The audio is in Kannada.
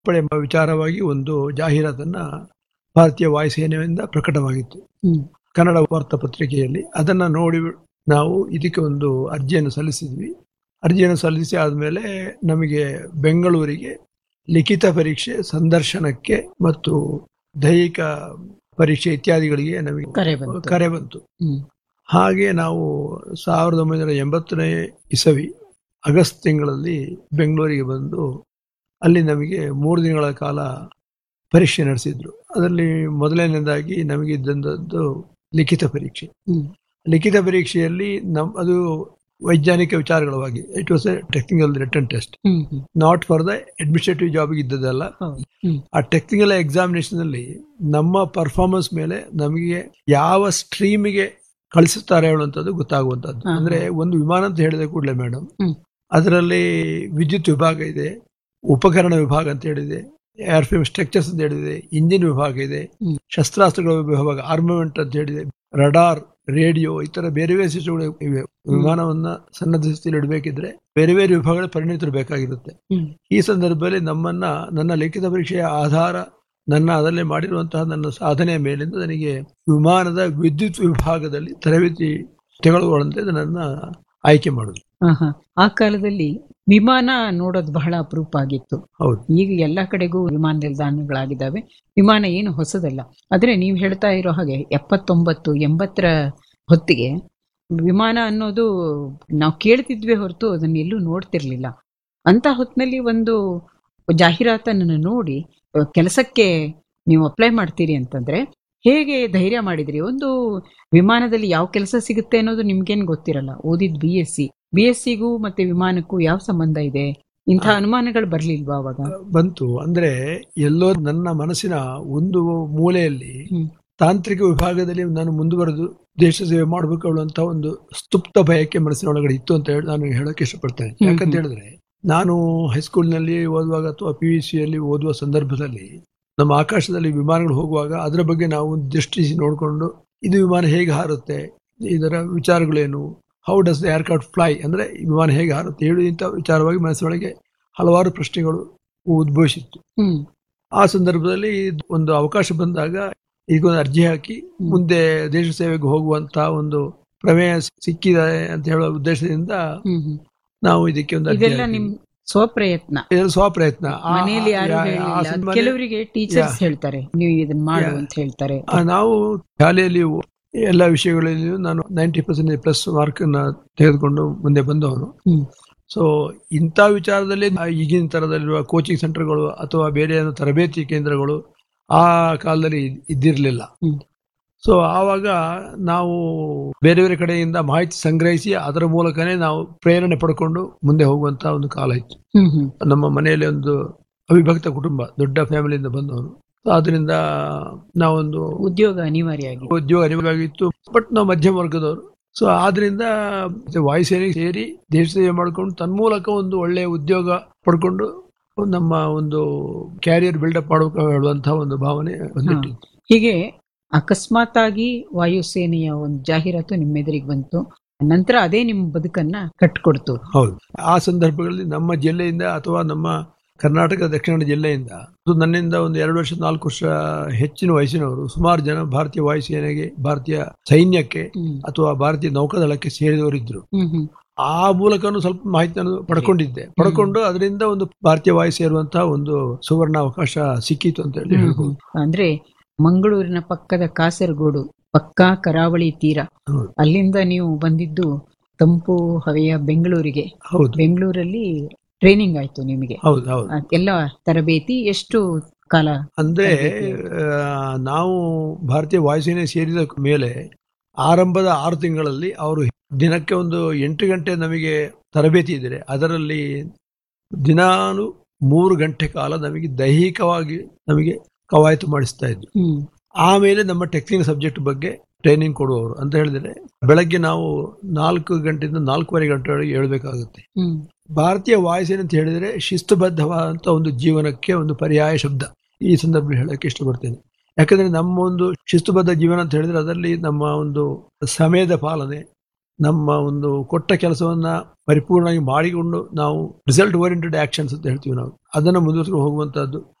ಪಡೆ ವಿಚಾರವಾಗಿ ಒಂದು ಜಾಹೀರಾತನ್ನ ಭಾರತೀಯ ವಾಯುಸೇನೆಯಿಂದ ಪ್ರಕಟವಾಗಿತ್ತು ಹ್ಮ್ ಕನ್ನಡ ವಾರ್ತಾಪತ್ರಿಕೆಯಲ್ಲಿ ಅದನ್ನ ನೋಡಿ ನಾವು ಇದಕ್ಕೆ ಒಂದು ಅರ್ಜಿಯನ್ನು ಸಲ್ಲಿಸಿದ್ವಿ ಅರ್ಜಿಯನ್ನು ಸಲ್ಲಿಸಿ ಆದಮೇಲೆ ನಮಗೆ ಬೆಂಗಳೂರಿಗೆ ಲಿಖಿತ ಪರೀಕ್ಷೆ ಸಂದರ್ಶನಕ್ಕೆ ಮತ್ತು ದೈಹಿಕ ಪರೀಕ್ಷೆ ಇತ್ಯಾದಿಗಳಿಗೆ ನಮಗೆ ಕರೆ ಬಂತು ಕರೆ ಬಂತು ಹ್ಮ್ ಹಾಗೆ ನಾವು ಸಾವಿರದ ಒಂಬೈನೂರ ಎಂಬತ್ತನೇ ಇಸವಿ ಆಗಸ್ಟ್ ತಿಂಗಳಲ್ಲಿ ಬೆಂಗಳೂರಿಗೆ ಬಂದು ಅಲ್ಲಿ ನಮಗೆ ಮೂರು ದಿನಗಳ ಕಾಲ ಪರೀಕ್ಷೆ ನಡೆಸಿದ್ರು ಅದರಲ್ಲಿ ಮೊದಲನೇದಾಗಿ ನಮಗೆ ಇದ್ದಂಥದ್ದು ಲಿಖಿತ ಪರೀಕ್ಷೆ ಹ್ಮ್ ಲಿಖಿತ ಪರೀಕ್ಷೆಯಲ್ಲಿ ನಮ್ ಅದು ವೈಜ್ಞಾನಿಕ ವಿಚಾರಗಳವಾಗಿ it was a technical written test hmm hmm not for the administrative ಜಾಬ್ಗೆ ಇದ್ದದಲ್ಲ ಹೌದು ಹ್ಮ್ ಆ ಟೆಕ್ನಿಕಲ್ ಎಕ್ಸಾಮಿನೇಷನ್ ಅಲ್ಲಿ ನಮ್ಮ ಪರ್ಫಾರ್ಮೆನ್ಸ್ ಮೇಲೆ ನಮಗೆ ಯಾವ ಸ್ಟ್ರೀಮಿಗೆ ಕಳಿಸುತ್ತಾರೆ ಹೇಳುವಂಥದ್ದು ಗೊತ್ತಾಗುವಂಥದ್ದು ಹಾ, ಹಾ. ಅಂದ್ರೆ ಒಂದು ವಿಮಾನ ಅಂತ ಹೇಳಿದ ಕೂಡಲೇ ಮೇಡಮ್ ಹ್ಮ್. ಅದರಲ್ಲಿ ವಿದ್ಯುತ್ ವಿಭಾಗ ಇದೆ ಉಪಕರಣ ವಿಭಾಗ ಅಂತ ಹೇಳಿದೆ ಏರ್ಫ್ರೇಮ್ ಸ್ಟ್ರಕ್ಚರ್ಸ್ ಅಂತ ಹೇಳಿದೆ ಇಂಜಿನ್ ವಿಭಾಗ ಇದೆ ಹ್ಮ್. ಶಸ್ತ್ರಾಸ್ತ್ರಗಳ ವಿಭಾಗ ಆರ್ಮಮೆಂಟ್ ಅಂತ ಹೇಳಿದೆ ರಡಾರ್ ರೇಡಿಯೋ ಈ ತರ ಬೇರೆ ಬೇರೆ ಸಿಸ್ಟಮ್ಗಳು ಇವೆ ವಿಮಾನವನ್ನ ಸನ್ನದ್ಧ ಸ್ಥಿತಿಯಲ್ಲಿ ಇಡಬೇಕಿದ್ರೆ ಬೇರೆ ಬೇರೆ ವಿಭಾಗಗಳ ಪರಿಣಿತರು ಬೇಕಾಗಿರುತ್ತೆ ಹ್ಮ್ ಈ ಸಂದರ್ಭದಲ್ಲಿ ನಮ್ಮನ್ನ ನನ್ನ ಲಿಖಿತ ಪರೀಕ್ಷೆಯ ಆಧಾರ ನನ್ನ ಅದರಲ್ಲಿ ಮಾಡಿರುವಂತಹ ನನ್ನ ಸಾಧನೆಯ ಮೇಲಿಂದ ನನಗೆ ವಿಮಾನದ ವಿದ್ಯುತ್ ವಿಭಾಗದಲ್ಲಿ ತರಬೇತಿ ತೆಗೆದುಕೊಳ್ಳುವಂತೆ ನನ್ನ ಆಯ್ಕೆ ಮಾಡುದು ಆಹಾ. ಆ ಕಾಲದಲ್ಲಿ ವಿಮಾನ ನೋಡೋದು ಬಹಳ ಅಪರೂಪ ಆಗಿತ್ತು ಹೌದು ಈಗ ಎಲ್ಲಾ ಕಡೆಗೂ ವಿಮಾನ ನಿಲ್ದಾಣಗಳಾಗಿದ್ದಾವೆ ವಿಮಾನ ಏನು ಹೊಸದಲ್ಲ ಆದ್ರೆ ನೀವು ಹೇಳ್ತಾ ಇರೋ ಹಾಗೆ ಎಪ್ಪತ್ತೊಂಬತ್ತು ಎಂಬತ್ತರ ಹೊತ್ತಿಗೆ ವಿಮಾನ ಅನ್ನೋದು ನಾವು ಕೇಳ್ತಿದ್ವಿ ಹೊರತು ಅದನ್ನ ಎಲ್ಲೂ ನೋಡ್ತಿರ್ಲಿಲ್ಲ ಅಂತ ಹೊತ್ತಿನಲ್ಲಿ ಒಂದು ಜಾಹೀರಾತನ್ನು ನೋಡಿ ಅಹ್, ಕೆಲಸಕ್ಕೆ ನೀವು ಅಪ್ಲೈ ಮಾಡ್ತೀರಿ ಅಂತಂದ್ರೆ ಹೇಗೆ ಧೈರ್ಯ ಮಾಡಿದ್ರಿ ಒಂದು ವಿಮಾನದಲ್ಲಿ ಯಾವ ಕೆಲಸ ಸಿಗುತ್ತೆ ಅನ್ನೋದು ನಿಮ್ಗೇನ್ ಗೊತ್ತಿರಲ್ಲ ಓದಿದ್ B S C B S ಸಿಗೂ ಮತ್ತೆ ವಿಮಾನಕ್ಕೂ ಯಾವ ಸಂಬಂಧ ಇದೆ ಇಂಥ ಅನುಮಾನಗಳು ಬರ್ಲಿಲ್ವಾ ಅವಾಗ ಬಂತು ಅಂದ್ರೆ ಎಲ್ಲೋ ನನ್ನ ಮನಸ್ಸಿನ ಒಂದು ಮೂಲೆಯಲ್ಲಿ ಹ್ಮ್. ತಾಂತ್ರಿಕ ವಿಭಾಗದಲ್ಲಿ ನಾನು ಮುಂದುವರೆದು ದೇಶ ಸೇವೆ ಮಾಡಬೇಕು ಅನ್ನುವಂತ ಒಂದು ಸ್ತುಪ್ತ ಬಯಕೆ ಮನಸ್ಸಿನೊಳಗಡೆ ಇತ್ತು ಅಂತ ಹೇಳಿ ನಾನು ಹೇಳಕ್ಕೆ ಇಷ್ಟಪಡ್ತೇನೆ ಹ್ಮ್, ಯಾಕಂತ ಹ್ಮ್. ಹೇಳಿದ್ರೆ ನಾನು ಹೈಸ್ಕೂಲ್ನಲ್ಲಿ ಓದುವಾಗ ಅಥವಾ ಪಿ ಯು ಸಿಯಲ್ಲಿ ಓದುವ ಸಂದರ್ಭದಲ್ಲಿ ನಮ್ಮ ಆಕಾಶದಲ್ಲಿ ವಿಮಾನಗಳು ಹೋಗುವಾಗ ಅದರ ಬಗ್ಗೆ ನಾವು ಒಂದು ದೃಷ್ಟಿಸಿ ನೋಡಿಕೊಂಡು ಇದು ವಿಮಾನ ಹೇಗೆ ಹಾರುತ್ತೆ ಇದರ ವಿಚಾರಗಳೇನು how does the aircraft fly ಅಂದ್ರೆ ಈ ವಿಮಾನ ಹೇಗೆ ಹಾರುತ್ತೆ ಹೇಳು ಇಂಥ ವಿಚಾರವಾಗಿ ಮನಸ್ಸಿನೊಳಗೆ ಹಲವಾರು ಪ್ರಶ್ನೆಗಳು ಉದ್ಭವಿಸಿತ್ತು ಹ್ಮ್ ಆ ಸಂದರ್ಭದಲ್ಲಿ ಒಂದು ಅವಕಾಶ ಬಂದಾಗ ಈಗೊಂದು ಅರ್ಜಿ ಹಾಕಿ ಹ್ಮ್. ಮುಂದೆ ದೇಶ ಸೇವೆಗೆ ಹೋಗುವಂತ ಒಂದು ಪ್ರಮೇಯ ಸಿಕ್ಕಿದೆ ಅಂತ ಹೇಳುವ ಉದ್ದೇಶದಿಂದ ಹ್ಮ್ ಹ್ಮ್. ನಾವು ಇದಕ್ಕೆ ಒಂದು ಅರ್ಜಿ ಇದೆಲ್ಲ ನಿಮ್ ಸ್ವಪ್ರಯತ್ನ ಹಾಕಿದ್ವಿ. ಸ್ವಪ್ರಯತ್ನ ಆ- ಮನೆಯಲ್ಲಿ ಯಾರು ಆ- ಆ ಹೇಳಿಲ್ಲ ಸಂದರ್ಭದಲ್ಲಿ ಕೆಲವರಿಗೆ ಟೀಚರ್ಸ್ ಯಾ. ಹೇಳ್ತಾರೆ ನೀವು ಇದನ್ನ ಮಾಡು ಯಾ. ಅಂತ ಹೇಳ್ತಾರೆ ಆ, ನಾವು ಶಾಲೆಯಲ್ಲಿ ಎಲ್ಲ ವಿಷಯಗಳಲ್ಲಿಯೂ ನಾನು ನೈಂಟಿ ಪರ್ಸೆಂಟ್ ಪ್ಲಸ್ ಮಾರ್ಕ್ ಅನ್ನ ತೆಗೆದುಕೊಂಡು ಮುಂದೆ ಬಂದವನು ಹ್ಮ್. ಸೊ ಇಂಥ ವಿಚಾರದಲ್ಲಿ ಆ ಈಗಿನ ತರದಲ್ಲಿರುವ ಕೋಚಿಂಗ್ ಸೆಂಟರ್ಗಳು ಅಥವಾ ಬೇರೆ ಏನೋ ತರಬೇತಿ ಕೇಂದ್ರಗಳು ಆ ಕಾಲದಲ್ಲಿ ಇದ್- ಇದ್ದಿರ್ಲಿಲ್ಲ ಹ್ಮ್. ಸೊ ಆವಾಗ ನಾವು ಬೇರೆ ಬೇರೆ ಕಡೆಯಿಂದ ಮಾಹಿತಿ ಸಂಗ್ರಹಿಸಿ ಅದರ ಮೂಲಕನೇ ನಾವು ಪ್ರೇರಣೆ ಪಡ್ಕೊಂಡು ಮುಂದೆ ಹೋಗುವಂತ ಒಂದು ಕಾಲ ಇತ್ತು ಹ್ಮ್ ಹ್ಮ್ ನಮ್ಮ ಮನೆಯಲ್ಲಿ ಒಂದು ಅವಿಭಕ್ತ ಕುಟುಂಬ ದೊಡ್ಡ ಫ್ಯಾಮಿಲಿಯಿಂದ ಬಂದವನು So ಆದ್ರಿಂದ ನಾವೊಂದು ಉದ್ಯೋಗ ಅನಿವಾರ್ಯ ಆಗಿದೆ ಉದ್ಯೋಗ ಅನಿವಾರ್ಯವಾಗಿತ್ತು ಬಟ್ ನಾವು ಮಧ್ಯಮ ವರ್ಗದವರು ಸೊ ಆದ್ರಿಂದ ವಾಯುಸೇನೆಗೆ ಸೇರಿ ದೇಶ ಸೇವೆ ಮಾಡ್ಕೊಂಡು ತನ್ಮೂಲಕ ಒಂದು ಒಳ್ಳೆಯ ಉದ್ಯೋಗ ಪಡ್ಕೊಂಡು ನಮ್ಮ ಒಂದು ಕ್ಯಾರಿಯರ್ ಬಿಲ್ಡಪ್ ಮಾಡಬೇಕು ಹೇಳುವಂತಹ ಒಂದು ಭಾವನೆ ಬಂದಿಟ್ಟಿತ್ತು ಹೀಗೆ ಅಕಸ್ಮಾತ್ ಆಗಿ ವಾಯುಸೇನೆಯ ಒಂದು ಜಾಹೀರಾತು ನಿಮ್ಮೆದುರಿಗೆ ಬಂತು ನಂತರ ಅದೇ ನಿಮ್ಮ ಬದುಕನ್ನ ಕಟ್ಕೊಡ್ತು ಹೌದು ಆ ಸಂದರ್ಭಗಳಲ್ಲಿ ನಮ್ಮ ಜಿಲ್ಲೆಯಿಂದ ಅಥವಾ ನಮ್ಮ ಕರ್ನಾಟಕ ದಕ್ಷಿಣ ಜಿಲ್ಲೆಯಿಂದ ಅದು ನನ್ನಿಂದ ಒಂದು ಎರಡು ವರ್ಷ ನಾಲ್ಕು ವರ್ಷ ಹೆಚ್ಚಿನ ವಯಸ್ಸಿನವರು ಸುಮಾರು ಜನ ಭಾರತೀಯ ವಾಯುಸೇನೆಗೆ ಭಾರತೀಯ ಸೈನ್ಯಕ್ಕೆ ಹ್ಮ್ ಅಥವಾ ಭಾರತೀಯ ನೌಕಾದಳಕ್ಕೆ ಸೇರಿದವರಿದ್ರು ಹ್ಮ್ ಹ್ಮ್ ಆ ಮೂಲಕನೂ ಸ್ವಲ್ಪ ಮಾಹಿತಿಯನ್ನು ಪಡ್ಕೊಂಡಿದ್ದೆ ಪಡ್ಕೊಂಡು ಅದರಿಂದ ಒಂದು ಭಾರತೀಯ ವಾಯು ಸೇರುವಂತಹ ಒಂದು ಸುವರ್ಣ ಅವಕಾಶ ಸಿಕ್ಕಿತು ಅಂತ ಹೇಳಿ ಹ್ಮ್ ಹೇಳ್ಬೋದು ಹ್ಮ್. ಅಂದ್ರೆ ಮಂಗಳೂರಿನ ಪಕ್ಕದ ಕಾಸರಗೋಡು ಪಕ್ಕಾ ಕರಾವಳಿ ತೀರ ಹೌದು. ಅಲ್ಲಿಂದ ನೀವು ಬಂದಿದ್ದು ತಂಪು ಹವೆಯ ಬೆಂಗಳೂರಿಗೆ ಹೌದು ಬೆಂಗಳೂರಲ್ಲಿ ಟ್ರೈನಿಂಗ್ ಆಯ್ತು ನಿಮಗೆ ಹೌದು ಹೌದು ಆ, ಎಲ್ಲ ತರಬೇತಿ ಎಷ್ಟು ಕಾಲ ಅಂದ್ರೆ ತರಬೇತಿ. ಆ, ನಾವು ಭಾರತೀಯ ವಾಯುಸೇನೆ ಸೇರಿದ ಮೇಲೆ ಆರಂಭದ ಆರು ತಿಂಗಳಲ್ಲಿ ಅವರು ದಿನಕ್ಕೆ ಒಂದು ಎಂಟು ಗಂಟೆ ನಮಗೆ ತರಬೇತಿ ಇದ್ರೆ ಅದರಲ್ಲಿ ದಿನಾನು ಮೂರು ಗಂಟೆ ಕಾಲ ನಮಗೆ ದೈಹಿಕವಾಗಿ ನಮಗೆ ಕವಾಯತು ಮಾಡಿಸ್ತಾ ಇದ್ರು ಹ್ಮ್ ಆಮೇಲೆ ನಮ್ಮ ಟೆಕ್ನಿಕಲ್ ಸಬ್ಜೆಕ್ಟ್ ಬಗ್ಗೆ ಟ್ರೈನಿಂಗ್ ಕೊಡುವವರು ಅಂತ ಹೇಳಿದ್ರೆ ಬೆಳಗ್ಗೆ ನಾವು ನಾಲ್ಕು ಗಂಟೆಯಿಂದ ನಾಲ್ಕೂವರೆ ಗಂಟೆವರೆಗೆ ಹೇಳ್ಬೇಕಾಗುತ್ತೆ ಹ್ಮ್ ಭಾರತೀಯ ವಾಯುಸೇನೆ ಅಂತ ಹೇಳಿದ್ರೆ ಶಿಸ್ತುಬದ್ಧವಾದಂತ ಒಂದು ಜೀವನಕ್ಕೆ ಒಂದು ಪರ್ಯಾಯ ಶಬ್ದ ಈ ಸಂದರ್ಭದಲ್ಲಿ ಹೇಳಕ್ಕೆ ಇಷ್ಟಪಡ್ತೇನೆ ಯಾಕಂದ್ರೆ ನಮ್ಮ ಒಂದು ಶಿಸ್ತುಬದ್ಧ ಜೀವನ ಅಂತ ಹೇಳಿದ್ರೆ ಅದರಲ್ಲಿ ನಮ್ಮ ಒಂದು ಸಮಯದ ಪಾಲನೆ ನಮ್ಮ ಒಂದು ಕೊಟ್ಟ ಕೆಲಸವನ್ನ ಪರಿಪೂರ್ಣವಾಗಿ ಮಾಡಿಕೊಂಡು ನಾವು ರಿಸಲ್ಟ್ ಓರಿಯೆಂಟೆಡ್ ಆಕ್ಷನ್ಸ್ ಅಂತ ಹೇಳ್ತೀವಿ ನಾವು ಅದನ್ನ ಮುಂದುವರಿಸ್ಕೊಂಡು ಹೋಗುವಂತಹದ್ದು